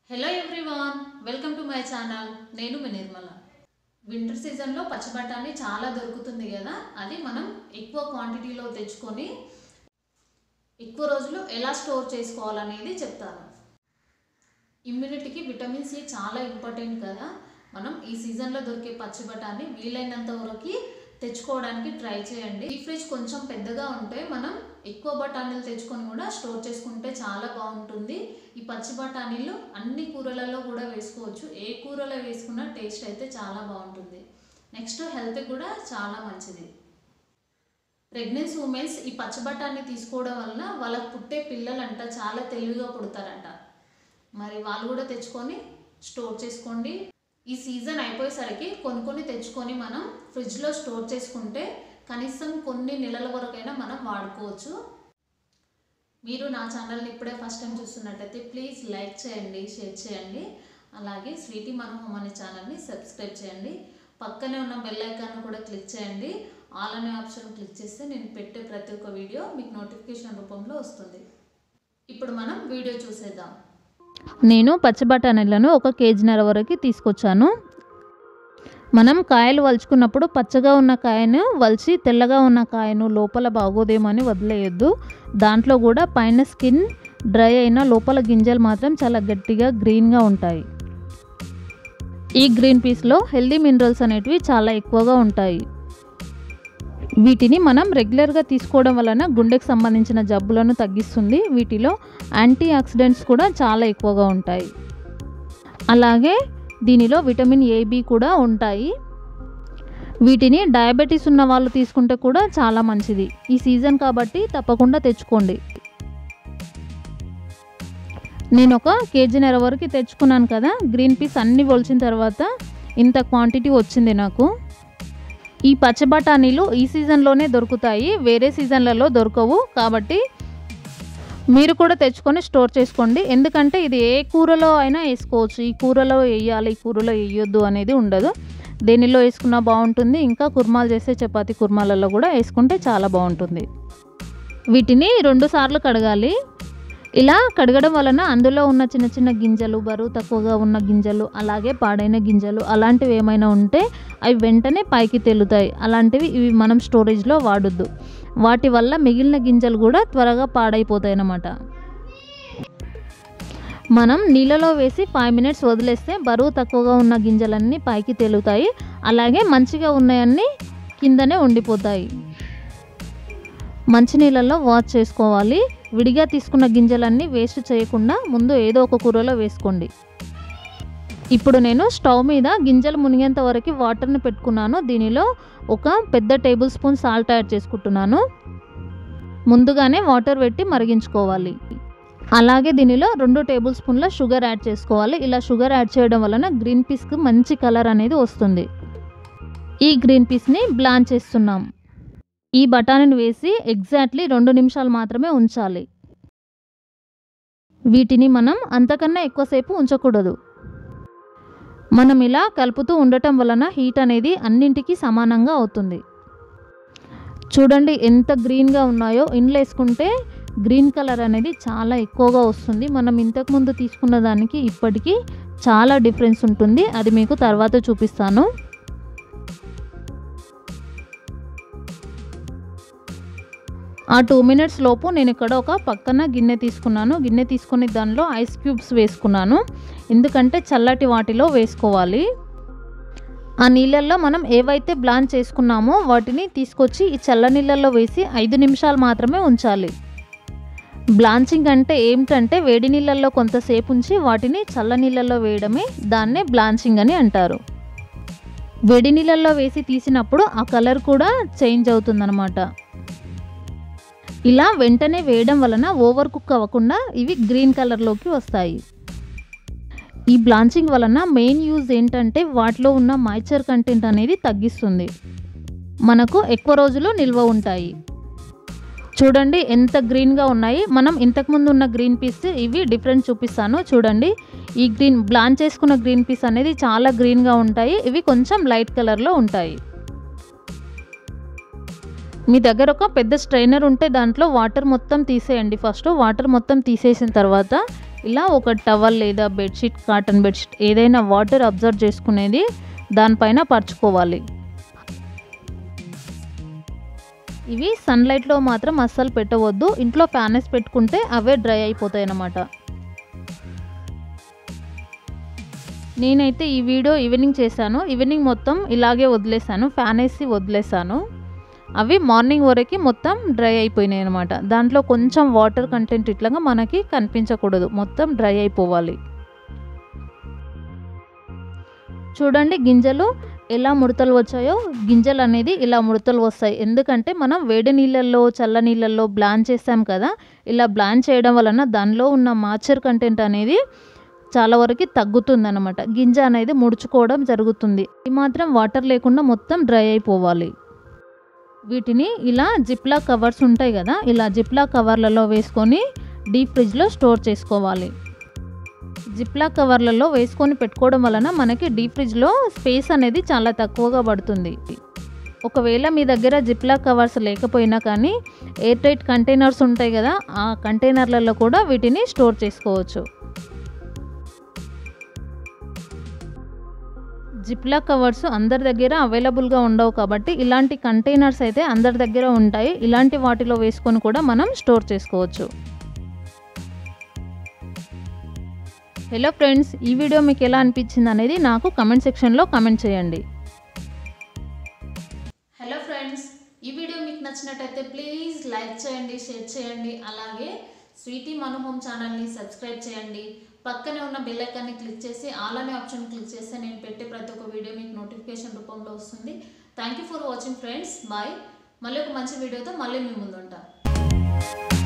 hello everyone welcome to my channel నేను మీ Nirmala winter సీజన్లో పచ్చి బఠానీ చాలా దొరుకుతుంది కదా అది మనం ఎక్కువ క్వాంటిటీలో తెచ్చుకొని ఎక్కువ రోజులు ఎలా స్టోర్ చేసుకోవాలనేది చెప్తాను ఇమ్యూనిటీకి విటమిన్ సి చాలా ఇంపార్టెంట్ కదా మనం ఈ సీజన్లో దొరికే పచ్చి బఠానీ వీలైనంత వరకు తెచ్చుకోవడానికి ట్రై చేయండి ఈ ఫ్రిడ్జ్ కొంచెం పెద్దగా ఉంటే మనం ఎక్కువ బఠానీలు తెచ్చుకొని కూడా స్టోర్ చేసుకుంటే చాలా బాగుంటుంది ఈ పచ్చి బఠానీలు అన్ని కూరలలో కూడా వేసుకోవచ్చు ఏ కూరలో వేసుకున్నా టేస్ట్ అయితే చాలా బాగుంటుంది నెక్స్ట్ హెల్త్కి కూడా చాలా మంచిది ప్రెగ్నెన్సీ ఉమెన్స్ ఈ పచ్చి బఠానీ తీసుకోవడం వలన వాళ్ళకు పుట్టే పిల్లలంట చాలా తెలివిగా పుడతారంట మరి వాళ్ళు కూడా తెచ్చుకొని స్టోర్ చేసుకోండి ఈ సీజన్ అయిపోయేసరికి కొన్ని కొన్ని తెచ్చుకొని మనం ఫ్రిడ్జ్లో స్టోర్ చేసుకుంటే కనీసం కొన్ని నెలల వరకైనా మనం వాడుకోవచ్చు మీరు నా ఛానల్ని ఇప్పుడే ఫస్ట్ టైం చూస్తున్నట్టయితే ప్లీజ్ లైక్ చేయండి షేర్ చేయండి అలాగే స్వీటీ మనోహం అనే ఛానల్ని సబ్స్క్రైబ్ చేయండి పక్కనే ఉన్న బెల్ ఐకాన్ కూడా క్లిక్ చేయండి ఆల్ అనే ఆప్షన్ క్లిక్ చేస్తే నేను పెట్టే ప్రతి ఒక్క వీడియో మీకు నోటిఫికేషన్ రూపంలో వస్తుంది ఇప్పుడు మనం వీడియో చూసేద్దాం నేను పచ్చి బఠానీలను ఒక కేజీన్నర వరకు తీసుకొచ్చాను మనం కాయలు వలుచుకున్నప్పుడు పచ్చగా ఉన్న కాయను వలిచి తెల్లగా ఉన్న కాయను లోపల బాగోదేమని వదిలేయొద్దు దాంట్లో కూడా పైన స్కిన్ డ్రై అయిన లోపల గింజలు మాత్రం చాలా గట్టిగా గ్రీన్గా ఉంటాయి ఈ గ్రీన్ పీస్లో హెల్దీ మినరల్స్ అనేటివి చాలా ఎక్కువగా ఉంటాయి వీటిని మనం రెగ్యులర్గా తీసుకోవడం వలన గుండెకు సంబంధించిన జబ్బులను తగ్గిస్తుంది వీటిలో యాంటీ ఆక్సిడెంట్స్ కూడా చాలా ఎక్కువగా ఉంటాయి అలాగే దీనిలో విటమిన్ ఏ బి కూడా ఉంటాయి వీటిని డయాబెటీస్ ఉన్న వాళ్ళు తీసుకుంటే కూడా చాలా మంచిది ఈ సీజన్ కాబట్టి తప్పకుండా తెచ్చుకోండి నేను ఒక కేజీన్నర వరకు తెచ్చుకున్నాను కదా గ్రీన్ పీస్ అన్నీ ఒలిచిన తర్వాత ఇంత క్వాంటిటీ వచ్చింది నాకు ఈ పచ్చ బఠానీలు ఈ సీజన్లోనే దొరుకుతాయి వేరే సీజన్లలో దొరకవు కాబట్టి మీరు కూడా తెచ్చుకొని స్టోర్ చేసుకోండి ఎందుకంటే ఇది ఏ కూరలో అయినా వేసుకోవచ్చు ఈ కూరలో వేయాలి ఈ కూరలో వేయొద్దు అనేది ఉండదు దేనిలో వేసుకున్నా బాగుంటుంది ఇంకా కుర్మాలు చేసే చపాతీ కుర్మాలలో కూడా వేసుకుంటే చాలా బాగుంటుంది వీటిని రెండు సార్లు కడగాలి ఇలా కడగడం వలన అందులో ఉన్న చిన్న చిన్న గింజలు బరువు తక్కువగా ఉన్న గింజలు అలాగే పాడైన గింజలు అలాంటివి ఏమైనా ఉంటే అవి వెంటనే పైకి తేలుతాయి అలాంటివి ఇవి మనం స్టోరేజ్లో వాడొద్దు వాటి వల్ల మిగిలిన గింజలు కూడా త్వరగా పాడైపోతాయి అన్నమాట మనం నీళ్ళలో వేసి ఫైవ్ మినిట్స్ వదిలేస్తే బరువు తక్కువగా ఉన్న గింజలన్నీ పైకి తేలుతాయి అలాగే మంచిగా ఉన్నాయన్నీ కిందనే ఉండిపోతాయి మంచినీళ్ళల్లో వాష్ చేసుకోవాలి విడిగా తీసుకున్న గింజలన్నీ వేస్ట్ చేయకుండా ముందు ఏదో ఒక కూరలో వేసుకోండి ఇప్పుడు నేను స్టవ్ మీద గింజలు మునిగేంత వరకు వాటర్ని పెట్టుకున్నాను దీనిలో ఒక పెద్ద టేబుల్ స్పూన్ సాల్ట్ యాడ్ చేసుకుంటున్నాను ముందుగానే వాటర్ పెట్టి మరిగించుకోవాలి అలాగే దీనిలో రెండు టేబుల్ స్పూన్ల షుగర్ యాడ్ చేసుకోవాలి ఇలా షుగర్ యాడ్ చేయడం వలన గ్రీన్ పీస్కి మంచి కలర్ అనేది వస్తుంది ఈ గ్రీన్ పీస్ని బ్లాన్ చేస్తున్నాం ఈ బఠానీని వేసి ఎగ్జాక్ట్లీ రెండు నిమిషాలు మాత్రమే ఉంచాలి వీటిని మనం అంతకన్నా ఎక్కువసేపు ఉంచకూడదు మనం ఇలా కలుపుతూ ఉండటం వలన హీట్ అనేది అన్నింటికి సమానంగా అవుతుంది చూడండి ఎంత గ్రీన్గా ఉన్నాయో ఇండ్లు వేసుకుంటే గ్రీన్ కలర్ అనేది చాలా ఎక్కువగా వస్తుంది మనం ఇంతకుముందు తీసుకున్న దానికి ఇప్పటికీ చాలా డిఫరెన్స్ ఉంటుంది అది మీకు తర్వాత చూపిస్తాను ఆ టూ మినిట్స్ లోపు నేను ఇక్కడ ఒక పక్కన గిన్నె తీసుకున్నాను గిన్నె తీసుకుని దానిలో ఐస్ క్యూబ్స్ వేసుకున్నాను ఎందుకంటే చల్లటి వాటిలో వేసుకోవాలి ఆ నీళ్ళల్లో మనం ఏవైతే బ్లాన్ చేసుకున్నామో వాటిని తీసుకొచ్చి ఈ చల్ల నీళ్ళల్లో వేసి ఐదు నిమిషాలు మాత్రమే ఉంచాలి బ్లాంచింగ్ అంటే ఏమిటంటే వేడి నీళ్ళల్లో కొంతసేపు ఉంచి వాటిని చల్ల నీళ్ళల్లో వేయడమే దాన్నే బ్లాంచింగ్ అని అంటారు వేడి నీళ్ళల్లో వేసి తీసినప్పుడు ఆ కలర్ కూడా చేంజ్ అవుతుందన్నమాట ఇలా వెంటనే వేయడం వలన ఓవర్ కుక్ అవ్వకుండా ఇవి గ్రీన్ కలర్లోకి వస్తాయి ఈ బ్లాంచింగ్ వలన మెయిన్ యూజ్ ఏంటంటే వాటిలో ఉన్న మాయిశ్చర్ కంటెంట్ అనేది తగ్గిస్తుంది మనకు ఎక్కువ రోజులు నిల్వ ఉంటాయి చూడండి ఎంత గ్రీన్గా ఉన్నాయి మనం ఇంతకుముందు ఉన్న గ్రీన్ పీస్ ఇవి డిఫరెంట్ చూపిస్తాను చూడండి ఈ గ్రీన్ బ్లాన్ చేసుకున్న గ్రీన్ పీస్ అనేది చాలా గ్రీన్గా ఉంటాయి ఇవి కొంచెం లైట్ కలర్లో ఉంటాయి మీ దగ్గర ఒక పెద్ద స్ట్రైనర్ ఉంటే దాంట్లో వాటర్ మొత్తం తీసేయండి ఫస్ట్ వాటర్ మొత్తం తీసేసిన తర్వాత ఇలా ఒక టవల్ లేదా బెడ్షీట్ కాటన్ బెడ్షీట్ ఏదైనా వాటర్ అబ్జర్వ్ చేసుకునేది దానిపైన పరుచుకోవాలి ఇవి సన్లైట్లో మాత్రం అస్సలు పెట్టవద్దు ఇంట్లో ఫ్యానెస్ పెట్టుకుంటే అవే డ్రై అయిపోతాయి అన్నమాట నేనైతే ఈ వీడియో ఈవినింగ్ చేశాను ఈవినింగ్ మొత్తం ఇలాగే వదిలేసాను ఫ్యాన్ వేసి వదిలేసాను అవి మార్నింగ్ వరకు మొత్తం డ్రై అయిపోయినాయి అనమాట దాంట్లో కొంచెం వాటర్ కంటెంట్ ఇట్లాగా మనకి కనిపించకూడదు మొత్తం డ్రై అయిపోవాలి చూడండి గింజలు ఎలా ముడతలు వచ్చాయో గింజలు అనేది ఇలా ముడతలు వస్తాయి ఎందుకంటే మనం వేడి నీళ్ళల్లో చల్ల నీళ్ళల్లో బ్లాన్ చేస్తాం కదా ఇలా బ్లాన్ చేయడం వలన దానిలో ఉన్న మాచర్ కంటెంట్ అనేది చాలా వరకు తగ్గుతుంది అనమాట గింజ అనేది ముడుచుకోవడం జరుగుతుంది ఇది మాత్రం వాటర్ లేకుండా మొత్తం డ్రై అయిపోవాలి వీటిని ఇలా జిప్లా కవర్స్ ఉంటాయి కదా ఇలా జిప్లా కవర్లలో వేసుకొని డీప్ ఫ్రిడ్జ్లో స్టోర్ చేసుకోవాలి జిప్లా కవర్లలో వేసుకొని పెట్టుకోవడం వలన మనకి డీప్ ఫ్రిడ్జ్లో స్పేస్ అనేది చాలా తక్కువగా పడుతుంది ఒకవేళ మీ దగ్గర జిప్లా కవర్స్ లేకపోయినా కానీ ఎయిర్ టైట్ కంటైనర్స్ ఉంటాయి కదా ఆ కంటైనర్లలో కూడా వీటిని స్టోర్ చేసుకోవచ్చు జిప్లా కవర్స్ అందరి దగ్గర అవైలబుల్గా ఉండవు కాబట్టి ఇలాంటి కంటైనర్స్ అయితే అందరి దగ్గర ఉంటాయి ఇలాంటి వాటిలో వేసుకొని కూడా మనం స్టోర్ చేసుకోవచ్చు హలో ఫ్రెండ్స్ ఈ వీడియో మీకు ఎలా అనిపించింది అనేది నాకు కమెంట్ సెక్షన్లో కమెంట్ చేయండి హలో ఫ్రెండ్స్ ఈ వీడియో మీకు నచ్చినట్టయితే ప్లీజ్ లైక్ చేయండి షేర్ చేయండి అలాగే స్వీటీ మనోహం ఛానల్ని సబ్స్క్రైబ్ చేయండి పక్కనే ఉన్న బెల్ ఐకాన్ని క్లిక్ చేసి ఆల్ అనే ఆప్షన్ క్లిక్ చేస్తే నేను పెట్టే ప్రతి ఒక్క వీడియో మీకు నోటిఫికేషన్ రూపంలో వస్తుంది thank you for watching friends bye మళ్ళీ ఒక మంచి వీడియోతో మళ్ళీ మీ ముందు ఉంటాను